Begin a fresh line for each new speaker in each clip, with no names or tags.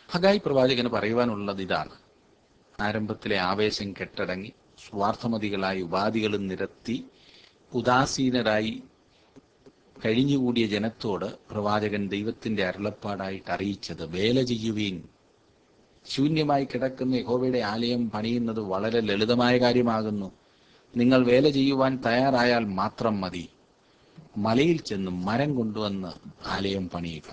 ഹഗായി പ്രവാചകന് പറയുവാനുള്ളത് ഇതാണ് ആരംഭത്തിലെ ആവേശം കെട്ടടങ്ങി സ്വാർത്ഥമതികളായി ഉപാധികളും നിരത്തി ഉദാസീനരായി കഴിഞ്ഞുകൂടിയ ജനത്തോട് പ്രവാചകൻ ദൈവത്തിന്റെ അരുളപ്പാടായിട്ട് അറിയിച്ചത് വേല ചെയ്യുവീൻ ശൂന്യമായി കിടക്കുന്ന യഹോവയുടെ ആലയം പണിയുന്നത് വളരെ ലളിതമായ കാര്യമാകുന്നു നിങ്ങൾ വേല ചെയ്യുവാൻ തയ്യാറായാൽ മാത്രം മതി മലയിൽ ചെന്ന് മരം കൊണ്ടുവന്ന് ആലയം പണിയുക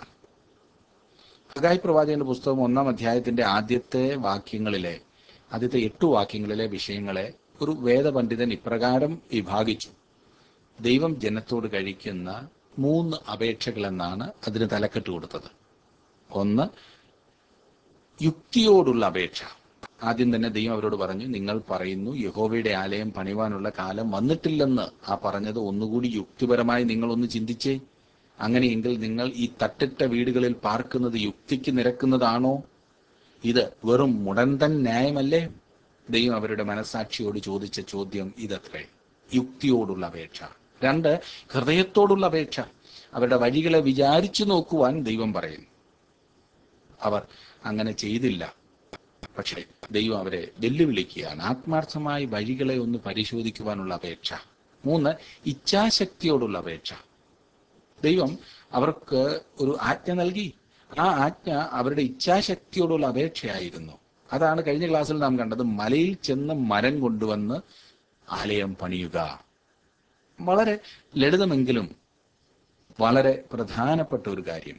ഹഗായി പ്രവാചകന്റെ പുസ്തകം ഒന്നാം അധ്യായത്തിന്റെ ആദ്യത്തെ വാക്യങ്ങളിലെ ആദ്യത്തെ എട്ടു വാക്യങ്ങളിലെ വിഷയങ്ങളെ ഒരു വേദപണ്ഡിതൻ ഇപ്രകാരം വിഭാഗിച്ചു ദൈവം ജനത്തോട് കഴിക്കുന്ന മൂന്ന് അപേക്ഷകളെന്നാണ് അതിന് തലക്കെട്ട് കൊടുത്തത് ഒന്ന് യുക്തിയോടുള്ള അപേക്ഷ ആദ്യം തന്നെ ദൈവം അവരോട് പറഞ്ഞു നിങ്ങൾ പറയുന്നു യഹോവയുടെ ആലയം പണിവാനുള്ള കാലം വന്നിട്ടില്ലെന്ന് ആ പറഞ്ഞത് ഒന്നുകൂടി യുക്തിപരമായി നിങ്ങൾ ഒന്ന് ചിന്തിച്ചേ അങ്ങനെയെങ്കിൽ നിങ്ങൾ ഈ തട്ടിട്ട വീടുകളിൽ പാർക്കുന്നത് യുക്തിക്ക് നിരക്കുന്നതാണോ ഇത് വെറും മുടന്തൻ ന്യായമല്ലേ ദൈവം അവരുടെ മനസാക്ഷിയോട് ചോദിച്ച ചോദ്യം ഇതത്രേ യുക്തിയോടുള്ള അപേക്ഷ രണ്ട് ഹൃദയത്തോടുള്ള അപേക്ഷ അവരുടെ വഴികളെ വിചാരിച്ചു നോക്കുവാൻ ദൈവം പറയുന്നു അവർ അങ്ങനെ ചെയ്തില്ല പക്ഷേ ദൈവം അവരെ വെല്ലുവിളിക്കുകയാണ് ആത്മാർത്ഥമായി വഴികളെ ഒന്ന് പരിശോധിക്കുവാനുള്ള അപേക്ഷ മൂന്ന് ഇച്ഛാശക്തിയോടുള്ള അപേക്ഷ ദൈവം അവർക്ക് ഒരു ആജ്ഞ നൽകി ആ ആജ്ഞ അവരുടെ ഇച്ഛാശക്തിയോടുള്ള അപേക്ഷയായിരുന്നു അതാണ് കഴിഞ്ഞ ക്ലാസ്സിൽ നാം കണ്ടത് മലയിൽ ചെന്ന് മരം കൊണ്ടുവന്ന് ആലയം പണിയുക വളരെ ലളിതമെങ്കിലും വളരെ പ്രധാനപ്പെട്ട ഒരു കാര്യം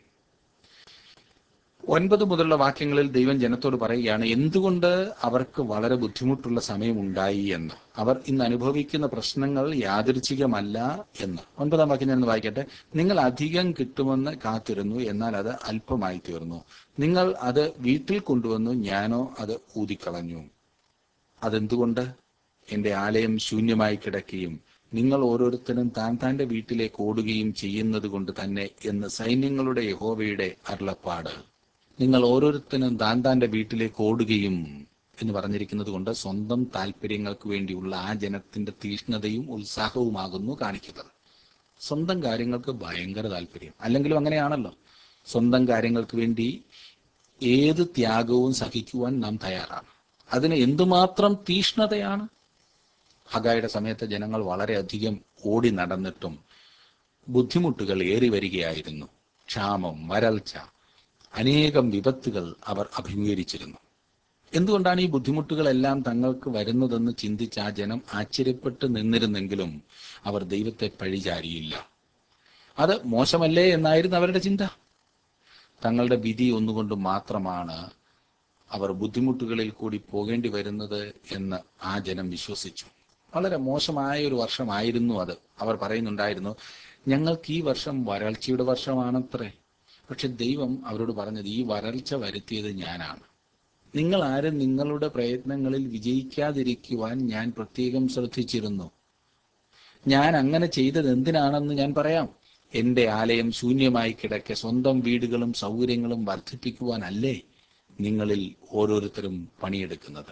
ഒൻപത് മുതലുള്ള വാക്യങ്ങളിൽ ദൈവം ജനത്തോട് പറയുകയാണ് എന്തുകൊണ്ട് അവർക്ക് വളരെ ബുദ്ധിമുട്ടുള്ള സമയമുണ്ടായി എന്ന് അവർ ഇന്ന് അനുഭവിക്കുന്ന പ്രശ്നങ്ങൾ യാദൃച്ഛികമല്ല എന്ന് ഒൻപതാം വാക്യം ഞാൻ വായിക്കട്ടെ നിങ്ങൾ അധികം കിട്ടുമെന്ന് കാത്തിരുന്നു എന്നാൽ അത് അല്പമായി തീർന്നു നിങ്ങൾ അത് വീട്ടിൽ കൊണ്ടുവന്നു ഞാനോ അത് ഊതിക്കളഞ്ഞു അതെന്തുകൊണ്ട് എന്റെ ആലയം ശൂന്യമായി കിടക്കുകയും നിങ്ങൾ ഓരോരുത്തരും താൻ താന്റെ വീട്ടിലേക്ക് ഓടുകയും ചെയ്യുന്നത് കൊണ്ട് തന്നെ എന്ന് സൈന്യങ്ങളുടെ യഹോവയുടെ അരുളപ്പാട് നിങ്ങൾ ഓരോരുത്തരും താൻ താന്റെ വീട്ടിലേക്ക് ഓടുകയും എന്ന് പറഞ്ഞിരിക്കുന്നത് കൊണ്ട് സ്വന്തം താല്പര്യങ്ങൾക്ക് വേണ്ടിയുള്ള ആ ജനത്തിന്റെ തീഷ്ണതയും ഉത്സാഹവുമാകുന്നു കാണിക്കുന്നത് സ്വന്തം കാര്യങ്ങൾക്ക് ഭയങ്കര താല്പര്യം അല്ലെങ്കിലും അങ്ങനെയാണല്ലോ സ്വന്തം കാര്യങ്ങൾക്ക് വേണ്ടി ഏത് ത്യാഗവും സഹിക്കുവാൻ നാം തയ്യാറാണ് അതിന് എന്തുമാത്രം തീഷ്ണതയാണ് ഹഗായുടെ സമയത്ത് ജനങ്ങൾ വളരെയധികം ഓടി നടന്നിട്ടും ബുദ്ധിമുട്ടുകൾ ഏറി വരികയായിരുന്നു ക്ഷാമം വരൾച്ച അനേകം വിപത്തുകൾ അവർ അഭിമുഖീകരിച്ചിരുന്നു എന്തുകൊണ്ടാണ് ഈ ബുദ്ധിമുട്ടുകളെല്ലാം തങ്ങൾക്ക് വരുന്നതെന്ന് ചിന്തിച്ച് ആ ജനം ആശ്ചര്യപ്പെട്ട് നിന്നിരുന്നെങ്കിലും അവർ ദൈവത്തെ പഴിചാരിയില്ല അത് മോശമല്ലേ എന്നായിരുന്നു അവരുടെ ചിന്ത തങ്ങളുടെ വിധി ഒന്നുകൊണ്ട് മാത്രമാണ് അവർ ബുദ്ധിമുട്ടുകളിൽ കൂടി പോകേണ്ടി വരുന്നത് എന്ന് ആ ജനം വിശ്വസിച്ചു വളരെ മോശമായ ഒരു വർഷമായിരുന്നു അത് അവർ പറയുന്നുണ്ടായിരുന്നു ഞങ്ങൾക്ക് ഈ വർഷം വരൾച്ചയുടെ വർഷമാണത്രേ പക്ഷെ ദൈവം അവരോട് പറഞ്ഞത് ഈ വരൾച്ച വരുത്തിയത് ഞാനാണ് നിങ്ങൾ ആരും നിങ്ങളുടെ പ്രയത്നങ്ങളിൽ വിജയിക്കാതിരിക്കുവാൻ ഞാൻ പ്രത്യേകം ശ്രദ്ധിച്ചിരുന്നു ഞാൻ അങ്ങനെ ചെയ്തത് എന്തിനാണെന്ന് ഞാൻ പറയാം എന്റെ ആലയം ശൂന്യമായി കിടക്കെ സ്വന്തം വീടുകളും സൗകര്യങ്ങളും വർദ്ധിപ്പിക്കുവാനല്ലേ നിങ്ങളിൽ ഓരോരുത്തരും പണിയെടുക്കുന്നത്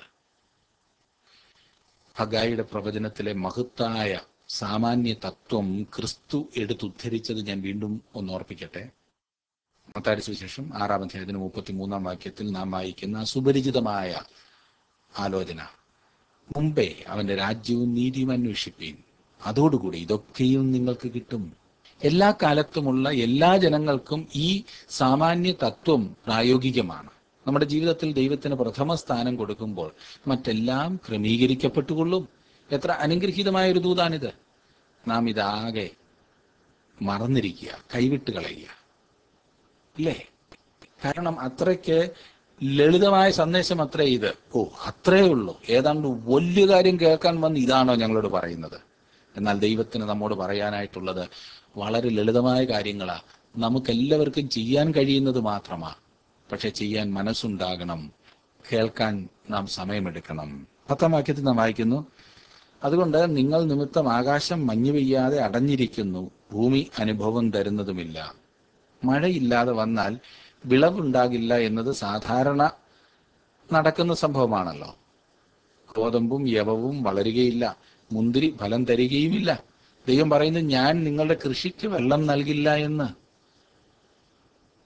ഹഗായിയുടെ പ്രവചനത്തിലെ മഹത്തായ സാമാന്യ തത്വം ക്രിസ്തു എടുത്തുദ്ധരിച്ചത് ഞാൻ വീണ്ടും ഒന്ന് ഓർപ്പിക്കട്ടെ മത്താരി സുവിശേഷം ആറാം അധ്യായത്തിന് മുപ്പത്തി മൂന്നാം വാക്യത്തിൽ നാം വായിക്കുന്ന സുപരിചിതമായ ആലോചന മുമ്പേ അവന്റെ രാജ്യവും നീതിയും അന്വേഷിപ്പീൻ അതോടുകൂടി ഇതൊക്കെയും നിങ്ങൾക്ക് കിട്ടും എല്ലാ കാലത്തുമുള്ള എല്ലാ ജനങ്ങൾക്കും ഈ സാമാന്യ തത്വം പ്രായോഗികമാണ് നമ്മുടെ ജീവിതത്തിൽ ദൈവത്തിന് പ്രഥമ സ്ഥാനം കൊടുക്കുമ്പോൾ മറ്റെല്ലാം ക്രമീകരിക്കപ്പെട്ടുകൊള്ളും എത്ര അനുഗ്രഹീതമായ ഒരു ദൂതാണിത് നാം ഇതാകെ മറന്നിരിക്കുക കൈവിട്ട് കളയുക ഇല്ലേ കാരണം അത്രയ്ക്ക് ലളിതമായ സന്ദേശം അത്രേ ഇത് ഓ അത്രേ ഉള്ളൂ ഏതാണ്ട് വലിയ കാര്യം കേൾക്കാൻ വന്ന് ഇതാണോ ഞങ്ങളോട് പറയുന്നത് എന്നാൽ ദൈവത്തിന് നമ്മോട് പറയാനായിട്ടുള്ളത് വളരെ ലളിതമായ കാര്യങ്ങളാ നമുക്കെല്ലാവർക്കും ചെയ്യാൻ കഴിയുന്നത് മാത്രമാ പക്ഷെ ചെയ്യാൻ മനസ്സുണ്ടാകണം കേൾക്കാൻ നാം സമയമെടുക്കണം പത്താം വാക്യത്തിൽ നാം വായിക്കുന്നു അതുകൊണ്ട് നിങ്ങൾ നിമിത്തം ആകാശം മഞ്ഞു പെയ്യാതെ അടഞ്ഞിരിക്കുന്നു ഭൂമി അനുഭവം തരുന്നതുമില്ല മഴയില്ലാതെ വന്നാൽ വിളവുണ്ടാകില്ല എന്നത് സാധാരണ നടക്കുന്ന സംഭവമാണല്ലോ ഗോതമ്പും യവവും വളരുകയില്ല മുന്തിരി ഫലം തരികയുമില്ല ദൈവം പറയുന്നത് ഞാൻ നിങ്ങളുടെ കൃഷിക്ക് വെള്ളം നൽകില്ല എന്ന്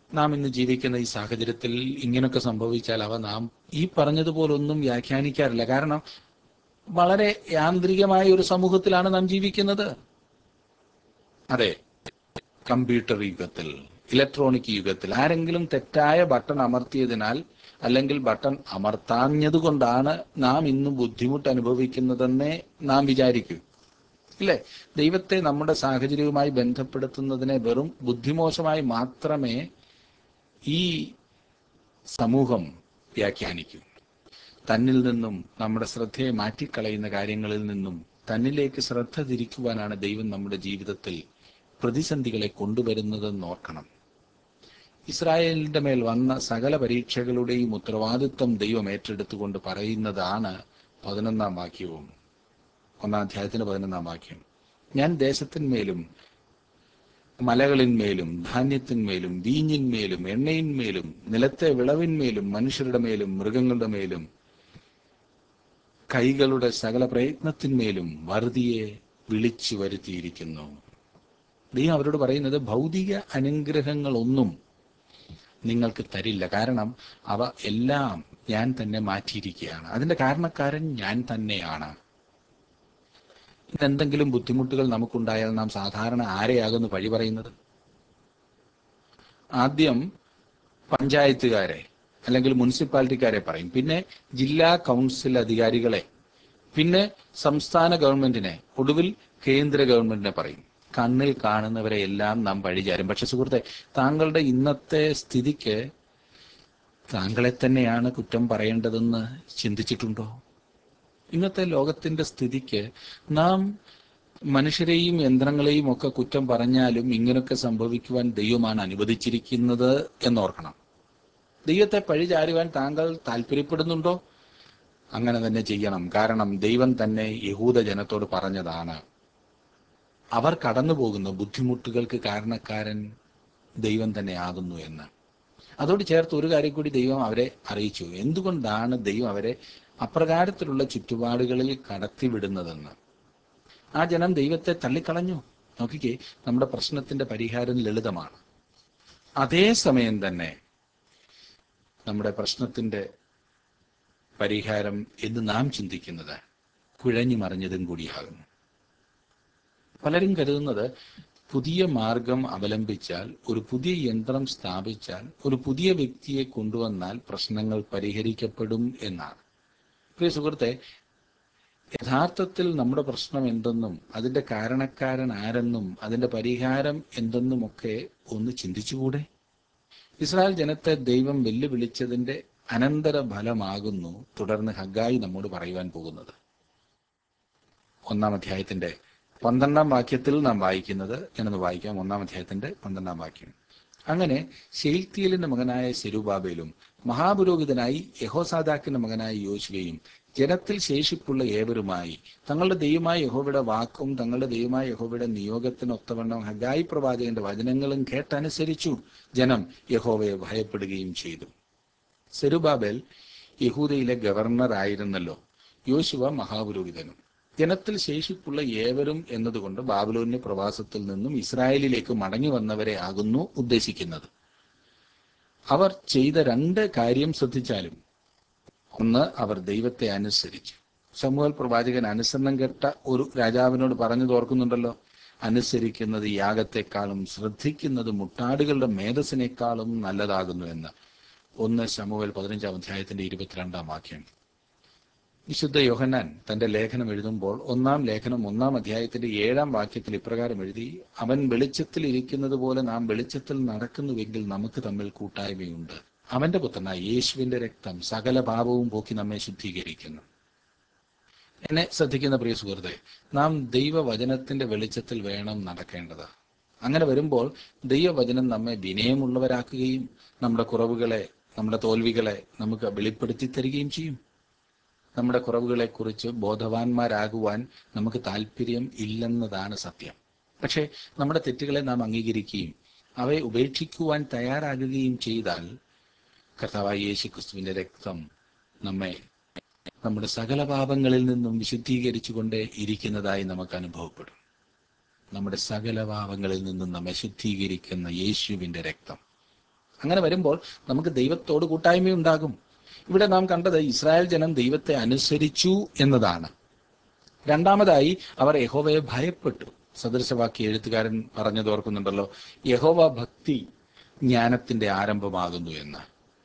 നാം ഇന്ന് ജീവിക്കുന്ന ഈ സാഹചര്യത്തിൽ ഇങ്ങനൊക്കെ സംഭവിച്ചാൽ അവ നാം ഈ പറഞ്ഞതുപോലൊന്നും വ്യാഖ്യാനിക്കാറില്ല കാരണം വളരെ യാന്ത്രികമായ ഒരു സമൂഹത്തിലാണ് നാം ജീവിക്കുന്നത് അതെ കമ്പ്യൂട്ടർ യുഗത്തിൽ ഇലക്ട്രോണിക് യുഗത്തിൽ ആരെങ്കിലും തെറ്റായ ബട്ടൺ അമർത്തിയതിനാൽ അല്ലെങ്കിൽ ബട്ടൺ അമർത്താഞ്ഞതുകൊണ്ടാണ് നാം ഇന്ന് ബുദ്ധിമുട്ട് അനുഭവിക്കുന്നതെന്നേ നാം വിചാരിക്കൂ ഇല്ലേ ദൈവത്തെ നമ്മുടെ സാഹചര്യവുമായി ബന്ധപ്പെടുത്തുന്നതിനെ വെറും ബുദ്ധിമോശമായി മാത്രമേ ഈ സമൂഹം വ്യാഖ്യാനിക്കൂ തന്നിൽ നിന്നും നമ്മുടെ ശ്രദ്ധയെ മാറ്റിക്കളയുന്ന കാര്യങ്ങളിൽ നിന്നും തന്നിലേക്ക് ശ്രദ്ധ തിരിക്കുവാനാണ് ദൈവം നമ്മുടെ ജീവിതത്തിൽ പ്രതിസന്ധികളെ കൊണ്ടുവരുന്നതെന്ന് ഓർക്കണം ഇസ്രായേലിന്റെ മേൽ വന്ന സകല പരീക്ഷകളുടെയും ഉത്തരവാദിത്വം ദൈവം ഏറ്റെടുത്തുകൊണ്ട് പറയുന്നതാണ് പതിനൊന്നാം വാക്യവും ഒന്നാം അധ്യായത്തിന്റെ പതിനൊന്നാം വാക്യം ഞാൻ ദേശത്തിന്മേലും മലകളിന്മേലും ധാന്യത്തിന്മേലും വീഞ്ഞിന്മേലും എണ്ണയിന്മേലും നിലത്തെ വിളവിന്മേലും മനുഷ്യരുടെ മേലും മൃഗങ്ങളുടെ മേലും കൈകളുടെ സകല പ്രയത്നത്തിന്മേലും വറുതിയെ വിളിച്ചു വരുത്തിയിരിക്കുന്നു ദൈവം അവരോട് പറയുന്നത് ഭൗതിക അനുഗ്രഹങ്ങളൊന്നും നിങ്ങൾക്ക് തരില്ല കാരണം അവ എല്ലാം ഞാൻ തന്നെ മാറ്റിയിരിക്കുകയാണ് അതിന്റെ കാരണക്കാരൻ ഞാൻ തന്നെയാണ് ഇന്ന് എന്തെങ്കിലും ബുദ്ധിമുട്ടുകൾ നമുക്കുണ്ടായാൽ നാം സാധാരണ ആരെയാകുന്നു വഴി പറയുന്നത് ആദ്യം പഞ്ചായത്തുകാരെ അല്ലെങ്കിൽ മുനിസിപ്പാലിറ്റിക്കാരെ പറയും പിന്നെ ജില്ലാ കൗൺസിൽ അധികാരികളെ പിന്നെ സംസ്ഥാന ഗവൺമെന്റിനെ ഒടുവിൽ കേന്ദ്ര ഗവൺമെന്റിനെ പറയും കണ്ണിൽ കാണുന്നവരെ എല്ലാം നാം പഴിചാരും പക്ഷെ സുഹൃത്തെ താങ്കളുടെ ഇന്നത്തെ സ്ഥിതിക്ക് താങ്കളെ തന്നെയാണ് കുറ്റം പറയേണ്ടതെന്ന് ചിന്തിച്ചിട്ടുണ്ടോ ഇന്നത്തെ ലോകത്തിന്റെ സ്ഥിതിക്ക് നാം മനുഷ്യരെയും യന്ത്രങ്ങളെയും ഒക്കെ കുറ്റം പറഞ്ഞാലും ഇങ്ങനൊക്കെ സംഭവിക്കുവാൻ ദൈവമാണ് അനുവദിച്ചിരിക്കുന്നത് എന്നോർക്കണം ദൈവത്തെ പഴിചാരുവാൻ താങ്കൾ താല്പര്യപ്പെടുന്നുണ്ടോ അങ്ങനെ തന്നെ ചെയ്യണം കാരണം ദൈവം തന്നെ യഹൂദ ജനത്തോട് പറഞ്ഞതാണ് അവർ കടന്നു പോകുന്ന ബുദ്ധിമുട്ടുകൾക്ക് കാരണക്കാരൻ ദൈവം തന്നെ ആകുന്നു എന്ന് അതോട് ചേർത്ത് ഒരു കാര്യം കൂടി ദൈവം അവരെ അറിയിച്ചു എന്തുകൊണ്ടാണ് ദൈവം അവരെ അപ്രകാരത്തിലുള്ള ചുറ്റുപാടുകളിൽ കടത്തിവിടുന്നതെന്ന് ആ ജനം ദൈവത്തെ തള്ളിക്കളഞ്ഞു നോക്കിക്കേ നമ്മുടെ പ്രശ്നത്തിന്റെ പരിഹാരം ലളിതമാണ് അതേസമയം തന്നെ നമ്മുടെ പ്രശ്നത്തിന്റെ പരിഹാരം എന്ന് നാം ചിന്തിക്കുന്നത് കുഴഞ്ഞു മറിഞ്ഞതും കൂടിയാകുന്നു പലരും കരുതുന്നത് പുതിയ മാർഗം അവലംബിച്ചാൽ ഒരു പുതിയ യന്ത്രം സ്ഥാപിച്ചാൽ ഒരു പുതിയ വ്യക്തിയെ കൊണ്ടുവന്നാൽ പ്രശ്നങ്ങൾ പരിഹരിക്കപ്പെടും എന്നാണ് പ്രിയ സുഹൃത്തെ യഥാർത്ഥത്തിൽ നമ്മുടെ പ്രശ്നം എന്തെന്നും അതിന്റെ കാരണക്കാരൻ ആരെന്നും അതിന്റെ പരിഹാരം എന്തെന്നുമൊക്കെ ഒന്ന് ചിന്തിച്ചുകൂടെ ഇസ്രായേൽ ജനത്തെ ദൈവം വെല്ലുവിളിച്ചതിന്റെ അനന്തര ഫലമാകുന്നു തുടർന്ന് ഹഗായി നമ്മോട് പറയുവാൻ പോകുന്നത് ഒന്നാം അധ്യായത്തിന്റെ പന്ത്രണ്ടാം വാക്യത്തിൽ നാം വായിക്കുന്നത് ഞാനൊന്ന് വായിക്കാം ഒന്നാം അധ്യായത്തിന്റെ പന്ത്രണ്ടാം വാക്യം അങ്ങനെ ഷെയ്ൽത്തിയലിന്റെ മകനായ സെരുബാബേലും മഹാപുരോഹിതനായി യഹോസാദാക്കിന്റെ മകനായ യോശുവയും ജനത്തിൽ ശേഷിപ്പുള്ള ഏവരുമായി തങ്ങളുടെ ദൈവമായ യഹോവയുടെ വാക്കും തങ്ങളുടെ ദൈവമായ യഹോവയുടെ നിയോഗത്തിനൊത്തവണ്ണം ഹഗായി പ്രവാചകന്റെ വചനങ്ങളും കേട്ടനുസരിച്ചു ജനം യഹോവയെ ഭയപ്പെടുകയും ചെയ്തു സെരുബാബേൽ യഹൂദയിലെ ഗവർണർ ആയിരുന്നല്ലോ യോശുവ മഹാപുരോഹിതനും ജനത്തിൽ ശേഷിപ്പുള്ള ഏവരും എന്നതുകൊണ്ട് ബാബുലോന്യ പ്രവാസത്തിൽ നിന്നും ഇസ്രായേലിലേക്ക് മടങ്ങി വന്നവരെ ആകുന്നു ഉദ്ദേശിക്കുന്നത് അവർ ചെയ്ത രണ്ട് കാര്യം ശ്രദ്ധിച്ചാലും ഒന്ന് അവർ ദൈവത്തെ അനുസരിച്ചു സമൂഹൽ പ്രവാചകൻ അനുസരണം കേട്ട ഒരു രാജാവിനോട് പറഞ്ഞു തോർക്കുന്നുണ്ടല്ലോ അനുസരിക്കുന്നത് യാഗത്തെക്കാളും ശ്രദ്ധിക്കുന്നത് മുട്ടാടുകളുടെ മേധസ്സിനേക്കാളും നല്ലതാകുന്നു എന്ന് ഒന്ന് ശമുവൽ പതിനഞ്ചാം അധ്യായത്തിന്റെ ഇരുപത്തിരണ്ടാം വാക്യം വിശുദ്ധ യോഹന്നാൻ തന്റെ ലേഖനം എഴുതുമ്പോൾ ഒന്നാം ലേഖനം ഒന്നാം അധ്യായത്തിന്റെ ഏഴാം വാക്യത്തിൽ ഇപ്രകാരം എഴുതി അവൻ വെളിച്ചത്തിൽ ഇരിക്കുന്നത് പോലെ നാം വെളിച്ചത്തിൽ നടക്കുന്നുവെങ്കിൽ നമുക്ക് തമ്മിൽ കൂട്ടായ്മയുണ്ട് അവന്റെ പുത്രനായ യേശുവിന്റെ രക്തം സകല പാപവും പോക്കി നമ്മെ ശുദ്ധീകരിക്കുന്നു എന്നെ ശ്രദ്ധിക്കുന്ന പ്രിയ സുഹൃത്തെ നാം ദൈവവചനത്തിന്റെ വെളിച്ചത്തിൽ വേണം നടക്കേണ്ടത് അങ്ങനെ വരുമ്പോൾ ദൈവവചനം നമ്മെ വിനയമുള്ളവരാക്കുകയും നമ്മുടെ കുറവുകളെ നമ്മുടെ തോൽവികളെ നമുക്ക് വെളിപ്പെടുത്തി തരികയും ചെയ്യും നമ്മുടെ കുറവുകളെക്കുറിച്ച് ബോധവാന്മാരാകുവാൻ നമുക്ക് താല്പര്യം ഇല്ലെന്നതാണ് സത്യം പക്ഷേ നമ്മുടെ തെറ്റുകളെ നാം അംഗീകരിക്കുകയും അവയെ ഉപേക്ഷിക്കുവാൻ തയ്യാറാകുകയും ചെയ്താൽ കർത്താവായ യേശു ക്രിസ്തുവിന്റെ രക്തം നമ്മെ നമ്മുടെ സകല പാപങ്ങളിൽ നിന്നും വിശുദ്ധീകരിച്ചുകൊണ്ടേ ഇരിക്കുന്നതായി നമുക്ക് അനുഭവപ്പെടും നമ്മുടെ സകല പാപങ്ങളിൽ നിന്നും നമ്മെ ശുദ്ധീകരിക്കുന്ന യേശുവിന്റെ രക്തം അങ്ങനെ വരുമ്പോൾ നമുക്ക് ദൈവത്തോട് കൂട്ടായ്മയുണ്ടാകും ഇവിടെ നാം കണ്ടത് ഇസ്രായേൽ ജനം ദൈവത്തെ അനുസരിച്ചു എന്നതാണ് രണ്ടാമതായി അവർ യഹോവയെ ഭയപ്പെട്ടു സദൃശവാക്യ എഴുത്തുകാരൻ പറഞ്ഞത് ഓർക്കുന്നുണ്ടല്ലോ യഹോവ ഭക്തി ജ്ഞാനത്തിന്റെ ആരംഭമാകുന്നു എന്ന്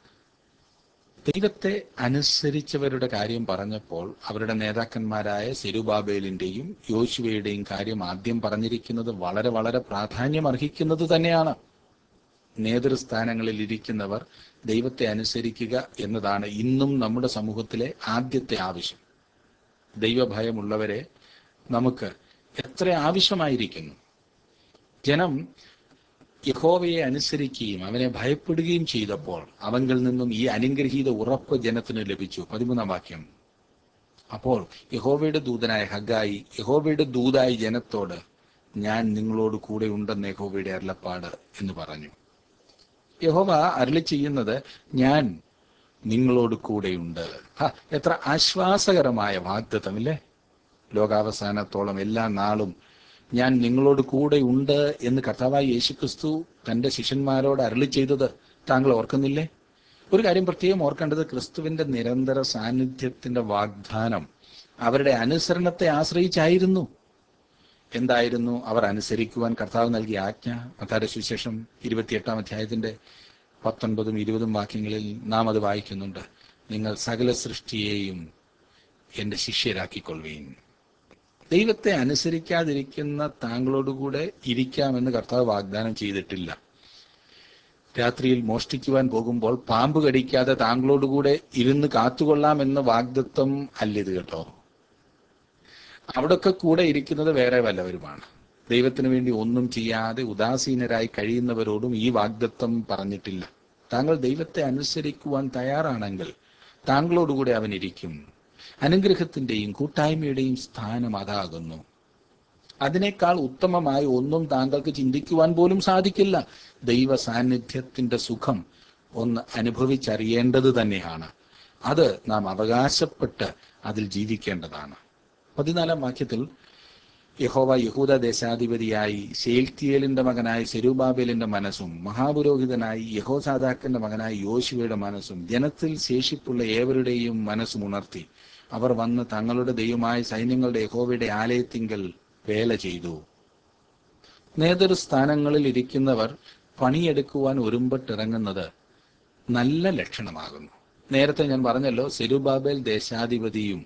ദൈവത്തെ അനുസരിച്ചവരുടെ കാര്യം പറഞ്ഞപ്പോൾ അവരുടെ നേതാക്കന്മാരായ സെരുബാബേലിന്റെയും യോശുവയുടെയും കാര്യം ആദ്യം പറഞ്ഞിരിക്കുന്നത് വളരെ വളരെ പ്രാധാന്യം അർഹിക്കുന്നത് തന്നെയാണ് നേതൃസ്ഥാനങ്ങളിൽ ഇരിക്കുന്നവർ ദൈവത്തെ അനുസരിക്കുക എന്നതാണ് ഇന്നും നമ്മുടെ സമൂഹത്തിലെ ആദ്യത്തെ ആവശ്യം ദൈവഭയമുള്ളവരെ നമുക്ക് എത്ര ആവശ്യമായിരിക്കുന്നു ജനം യഹോവയെ അനുസരിക്കുകയും അവനെ ഭയപ്പെടുകയും ചെയ്തപ്പോൾ അവങ്കിൽ നിന്നും ഈ അനുഗ്രഹീത ഉറപ്പ് ജനത്തിന് ലഭിച്ചു പതിമൂന്നാം വാക്യം അപ്പോൾ യഹോവയുടെ ദൂതനായ ഹഗായി യഹോവയുടെ ദൂതായി ജനത്തോട് ഞാൻ നിങ്ങളോട് കൂടെ ഉണ്ടെന്ന് യഹോവയുടെ അരുളപ്പാട് എന്ന് പറഞ്ഞു യഹോവ അരുളി ചെയ്യുന്നത് ഞാൻ നിങ്ങളോട് കൂടെയുണ്ട് ഹ, എത്ര ആശ്വാസകരമായ വാഗ്ദത്തമില്ലേ ലോകാവസാനത്തോളം എല്ലാ നാളും ഞാൻ നിങ്ങളോട് കൂടെ ഉണ്ട് എന്ന് കർത്താവായ യേശുക്രിസ്തു തന്റെ ശിഷ്യന്മാരോട് അരുളി ചെയ്തത് താങ്കൾ ഓർക്കുന്നില്ലേ ഒരു കാര്യം പ്രത്യേകം ഓർക്കേണ്ടത് ക്രിസ്തുവിന്റെ നിരന്തര സാന്നിധ്യത്തിന്റെ വാഗ്ദാനം അവരുടെ അനുസരണത്തെ ആശ്രയിച്ചായിരുന്നു എന്തായിരുന്നു അവർ അനുസരിക്കുവാൻ കർത്താവ് നൽകിയ ആജ്ഞ മത്താരുടെ സുവിശേഷം ഇരുപത്തിയെട്ടാം അധ്യായത്തിന്റെ പത്തൊൻപതും ഇരുപതും വാക്യങ്ങളിൽ നാം അത് വായിക്കുന്നുണ്ട് നിങ്ങൾ സകല സൃഷ്ടിയെയും എന്റെ ശിഷ്യരാക്കിക്കൊള്ളുകയും ദൈവത്തെ അനുസരിക്കാതിരിക്കുന്ന താങ്കളോടുകൂടെ ഇരിക്കാമെന്ന് കർത്താവ് വാഗ്ദാനം ചെയ്തിട്ടില്ല രാത്രിയിൽ മോഷ്ടിക്കുവാൻ പോകുമ്പോൾ പാമ്പ് കടിക്കാതെ താങ്കളോടുകൂടെ ഇരുന്ന് കാത്തുകൊള്ളാമെന്ന വാഗ്ദത്വം അല്ലിത് കേട്ടോ അവിടൊക്കെ കൂടെ ഇരിക്കുന്നത് വേറെ വല്ലവരുമാണ് ദൈവത്തിന് വേണ്ടി ഒന്നും ചെയ്യാതെ ഉദാസീനരായി കഴിയുന്നവരോടും ഈ വാഗ്ദത്വം പറഞ്ഞിട്ടില്ല താങ്കൾ ദൈവത്തെ അനുസരിക്കുവാൻ തയ്യാറാണെങ്കിൽ താങ്കളോടുകൂടെ അവൻ ഇരിക്കും അനുഗ്രഹത്തിന്റെയും കൂട്ടായ്മയുടെയും സ്ഥാനം അതാകുന്നു അതിനേക്കാൾ ഉത്തമമായി ഒന്നും താങ്കൾക്ക് ചിന്തിക്കുവാൻ പോലും സാധിക്കില്ല ദൈവ സാന്നിധ്യത്തിന്റെ സുഖം ഒന്ന് അനുഭവിച്ചറിയേണ്ടത് തന്നെയാണ് അത് നാം അവകാശപ്പെട്ട് അതിൽ ജീവിക്കേണ്ടതാണ് പതിനാലാം വാക്യത്തിൽ യഹോവ യഹൂദ ദേശാധിപതിയായി ശേൽത്തിയേലിന്റെ മകനായ സെരൂബാബേലിന്റെ മനസ്സും മഹാപുരോഹിതനായി യഹോസാദാക്കന്റെ മകനായ യോശുവയുടെ മനസ്സും ജനത്തിൽ ശേഷിപ്പുള്ള ഏവരുടെയും മനസ്സും ഉണർത്തി അവർ വന്ന് തങ്ങളുടെ ദൈവമായ സൈന്യങ്ങളുടെ യഹോവയുടെ ആലയത്തിങ്കൽ വേല ചെയ്തു നേതൃസ്ഥാനങ്ങളിൽ ഇരിക്കുന്നവർ പണിയെടുക്കുവാൻ ഒരുമ്പട്ടിറങ്ങുന്നത് നല്ല ലക്ഷണമാകുന്നു നേരത്തെ ഞാൻ പറഞ്ഞല്ലോ സെരുബാബേൽ ദേശാധിപതിയും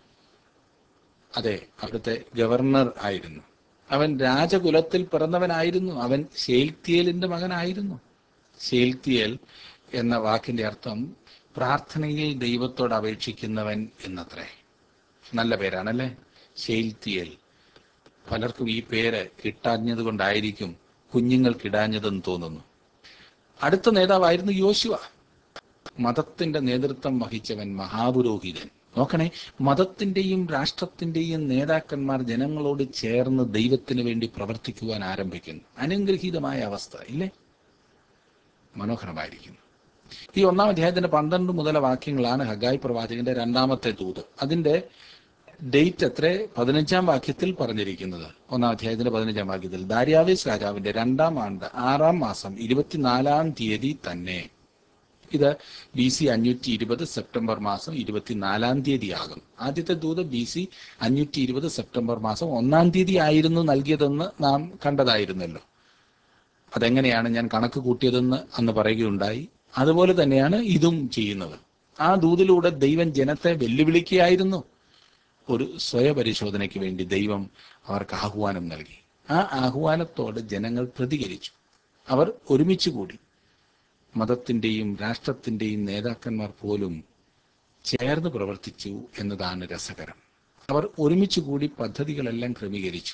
അതെ അവിടുത്തെ ഗവർണർ ആയിരുന്നു അവൻ രാജകുലത്തിൽ പിറന്നവനായിരുന്നു അവൻ ശേൽത്തിയേലിന്റെ മകനായിരുന്നു ശേൽത്തിയേൽ എന്ന വാക്കിന്റെ അർത്ഥം പ്രാർത്ഥനയിൽ ദൈവത്തോട് അപേക്ഷിക്കുന്നവൻ എന്നത്രേ നല്ല പേരാണല്ലേ ശേൽത്തിയേൽ പലർക്കും ഈ പേര് കിട്ടാഞ്ഞത് കൊണ്ടായിരിക്കും കുഞ്ഞുങ്ങൾക്കിടാഞ്ഞതെന്ന് തോന്നുന്നു അടുത്ത നേതാവായിരുന്നു യോശുവ മതത്തിന്റെ നേതൃത്വം വഹിച്ചവൻ മഹാപുരോഹിതൻ നോക്കണേ മതത്തിന്റെയും രാഷ്ട്രത്തിന്റെയും നേതാക്കന്മാർ ജനങ്ങളോട് ചേർന്ന് ദൈവത്തിന് വേണ്ടി പ്രവർത്തിക്കുവാൻ ആരംഭിക്കുന്നു അനുഗ്രഹീതമായ അവസ്ഥ ഇല്ലേ മനോഹരമായിരിക്കുന്നു ഈ ഒന്നാം അധ്യായത്തിന്റെ പന്ത്രണ്ട് മുതല വാക്യങ്ങളാണ് ഹഗായ് പ്രവാചകന്റെ രണ്ടാമത്തെ ദൂത് അതിന്റെ ഡേറ്റ് എത്ര പതിനഞ്ചാം വാക്യത്തിൽ പറഞ്ഞിരിക്കുന്നത് ഒന്നാം അധ്യായത്തിന്റെ പതിനഞ്ചാം വാക്യത്തിൽ ദാര്യാവേസ് രാജാവിന്റെ രണ്ടാം ആണ്ട് ആറാം മാസം ഇരുപത്തിനാലാം തീയതി തന്നെ ഇത് ബി സി അഞ്ഞൂറ്റി ഇരുപത് സെപ്റ്റംബർ മാസം ഇരുപത്തിനാലാം തീയതി ആകും ആദ്യത്തെ ദൂത് ബി സി അഞ്ഞൂറ്റി ഇരുപത് സെപ്റ്റംബർ മാസം ഒന്നാം തീയതി ആയിരുന്നു നൽകിയതെന്ന് നാം കണ്ടതായിരുന്നല്ലോ അതെങ്ങനെയാണ് ഞാൻ കണക്ക് കൂട്ടിയതെന്ന് അന്ന് പറയുകയുണ്ടായി അതുപോലെ തന്നെയാണ് ഇതും ചെയ്യുന്നത് ആ ദൂതിലൂടെ ദൈവം ജനത്തെ വെല്ലുവിളിക്കുകയായിരുന്നു ഒരു സ്വയപരിശോധനയ്ക്ക് വേണ്ടി ദൈവം അവർക്ക് ആഹ്വാനം നൽകി ആ ആഹ്വാനത്തോട് ജനങ്ങൾ പ്രതികരിച്ചു അവർ ഒരുമിച്ച് കൂടി മതത്തിന്റെയും രാഷ്ട്രത്തിന്റെയും നേതാക്കന്മാർ പോലും ചേർന്ന് പ്രവർത്തിച്ചു എന്നതാണ് രസകരം അവർ ഒരുമിച്ച് കൂടി പദ്ധതികളെല്ലാം ക്രമീകരിച്ചു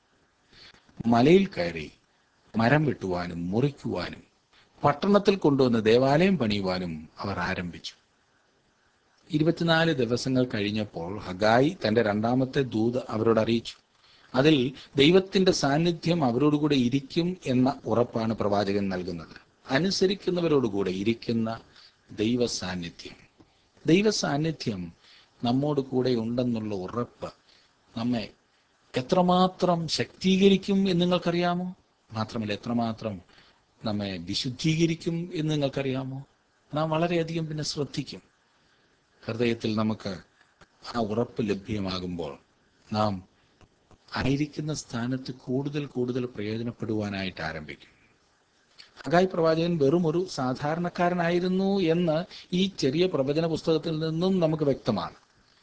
മലയിൽ കയറി മരം വെട്ടുവാനും മുറിക്കുവാനും പട്ടണത്തിൽ കൊണ്ടുവന്ന് ദേവാലയം പണിയുവാനും അവർ ആരംഭിച്ചു ഇരുപത്തിനാല് ദിവസങ്ങൾ കഴിഞ്ഞപ്പോൾ ഹഗായി തന്റെ രണ്ടാമത്തെ ദൂത് അവരോട് അറിയിച്ചു അതിൽ ദൈവത്തിന്റെ സാന്നിധ്യം അവരോടുകൂടെ ഇരിക്കും എന്ന ഉറപ്പാണ് പ്രവാചകൻ നൽകുന്നത് അനുസരിക്കുന്നവരോടുകൂടെ ഇരിക്കുന്ന ദൈവ സാന്നിധ്യം ദൈവ സാന്നിധ്യം നമ്മോട് കൂടെ ഉണ്ടെന്നുള്ള ഉറപ്പ് നമ്മെ എത്രമാത്രം ശക്തീകരിക്കും എന്ന് നിങ്ങൾക്കറിയാമോ മാത്രമല്ല എത്രമാത്രം നമ്മെ വിശുദ്ധീകരിക്കും എന്ന് നിങ്ങൾക്കറിയാമോ നാം വളരെയധികം പിന്നെ ശ്രദ്ധിക്കും ഹൃദയത്തിൽ നമുക്ക് ആ ഉറപ്പ് ലഭ്യമാകുമ്പോൾ നാം ആയിരിക്കുന്ന സ്ഥാനത്ത് കൂടുതൽ കൂടുതൽ പ്രയോജനപ്പെടുവാനായിട്ട് ആരംഭിക്കും ഹഗായി പ്രവാചകൻ വെറും ഒരു സാധാരണക്കാരനായിരുന്നു എന്ന് ഈ ചെറിയ പ്രവചന പുസ്തകത്തിൽ നിന്നും നമുക്ക് വ്യക്തമാണ്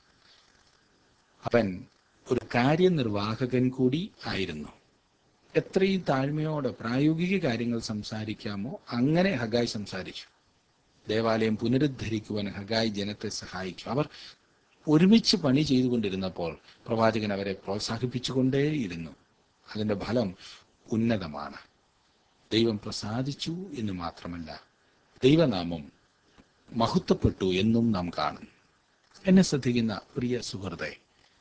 അവൻ ഒരു കാര്യനിർവാഹകൻ കൂടി ആയിരുന്നു എത്രയും താഴ്മയോടെ പ്രായോഗിക കാര്യങ്ങൾ സംസാരിക്കാമോ അങ്ങനെ ഹഗായി സംസാരിച്ചു ദേവാലയം പുനരുദ്ധരിക്കുവാൻ ഹഗായി ജനത്തെ സഹായിച്ചു അവർ ഒരുമിച്ച് പണി ചെയ്തുകൊണ്ടിരുന്നപ്പോൾ പ്രവാചകൻ അവരെ പ്രോത്സാഹിപ്പിച്ചുകൊണ്ടേയിരുന്നു അതിന്റെ ഫലം ഉന്നതമാണ് ദൈവം പ്രസാദിച്ചു എന്ന് മാത്രമല്ല ദൈവനാമം മഹത്വപ്പെട്ടു എന്നും നാം കാണും എന്നെ ശ്രദ്ധിക്കുന്ന പ്രിയ സുഹൃത്തെ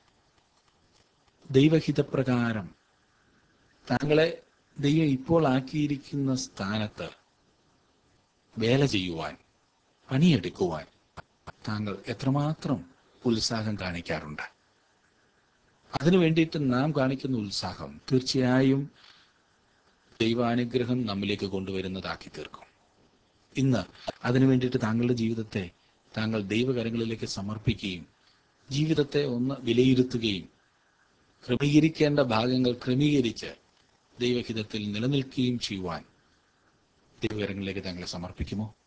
ദൈവഹിതപ്രകാരം താങ്കളെ ദൈവം ഇപ്പോൾ ആക്കിയിരിക്കുന്ന സ്ഥാനത്ത് വേല ചെയ്യുവാൻ പണിയെടുക്കുവാൻ താങ്കൾ എത്രമാത്രം ഉത്സാഹം കാണിക്കാറുണ്ട് അതിനു വേണ്ടിയിട്ട് നാം കാണിക്കുന്ന ഉത്സാഹം തീർച്ചയായും ദൈവാനുഗ്രഹം നമ്മിലേക്ക് കൊണ്ടുവരുന്നതാക്കി തീർക്കും ഇന്ന് അതിനു വേണ്ടിയിട്ട് താങ്കളുടെ ജീവിതത്തെ താങ്കൾ ദൈവകരങ്ങളിലേക്ക് സമർപ്പിക്കുകയും ജീവിതത്തെ ഒന്ന് വിലയിരുത്തുകയും ക്രമീകരിക്കേണ്ട ഭാഗങ്ങൾ ക്രമീകരിച്ച് ദൈവഹിതത്തിൽ നിലനിൽക്കുകയും ചെയ്യുവാൻ ദൈവകരങ്ങളിലേക്ക് താങ്കളെ സമർപ്പിക്കുമോ